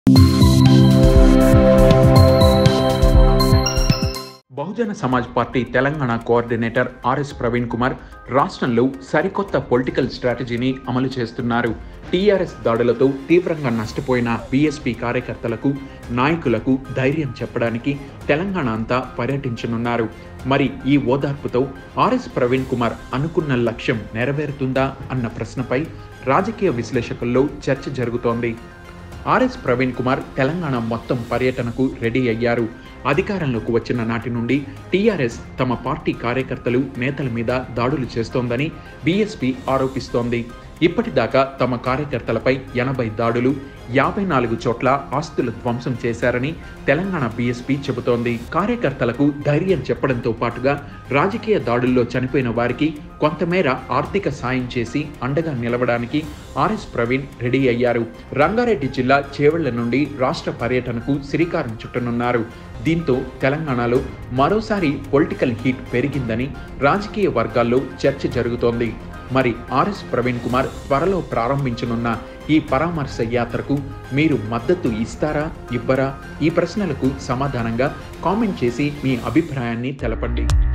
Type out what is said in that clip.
బహుజన Samaj party Telangana coordinator RS Praveen Kumar రాష్ట్రంలో సరికొత్త political స్ట్రాటజీని అమలు చేస్తున్నారు టీఆర్ఎస్ దాడులతో తీవ్రంగా నష్టపోయిన బీఎస్పీ కార్యకర్తలకు నాయకులకు ధైర్యం చెప్పడానికి తెలంగాణ అంతా పర్యటించనున్నారు మరి ఈ ఓదార్పుతో ఆర్ఎస్ ప్రవీణ్ కుమార్ అనుకున్న లక్ష్యం నెరవేరుతుందా అన్న ప్రశ్నపై రాజకీయ విశ్లేషకుల్లో చర్చ జరుగుతోంది ఆర్ఎస్ ప్రవీణ్ కుమార్ తెలంగాణ మొత్తం పర్యటనకు రెడీ అయ్యారు అధికారంలోకి వచ్చిన నాటి నుండి టీఆర్ఎస్ తమ పార్టీ కార్యకర్తలు నేతల మీద దాడులు చేస్తోందని బీఎస్పీ ఆరోపిస్తోంది ఇప్పటిదాకా తమ కార్యకర్తలపై ఎనభై దాడులు యాభై నాలుగు చోట్ల ఆస్తుల ధ్వంసం చేశారని తెలంగాణ బీఎస్పీ చెబుతోంది కార్యకర్తలకు ధైర్యం చెప్పడంతో పాటుగా రాజకీయ దాడుల్లో చనిపోయిన వారికి కొంతమేర ఆర్థిక సాయం చేసి అండగా నిలవడానికి ఆర్ఎస్ ప్రవీణ్ రెడీ అయ్యారు రంగారెడ్డి జిల్లా చేవెళ్ల నుండి రాష్ట్ర పర్యటనకు శ్రీకారం చుట్టనున్నారు దీంతో తెలంగాణలో మరోసారి పొలిటికల్ హీట్ పెరిగిందని రాజకీయ వర్గాల్లో చర్చ జరుగుతోంది మరి ఆర్ఎస్ ప్రవీణ్ కుమార్ త్వరలో ప్రారంభించనున్న ఈ పరామర్శ యాత్రకు మీరు మద్దతు ఇస్తారా ఇవ్వరా ఈ ప్రశ్నలకు సమాధానంగా కామెంట్ చేసి మీ అభిప్రాయాన్ని తెలపండి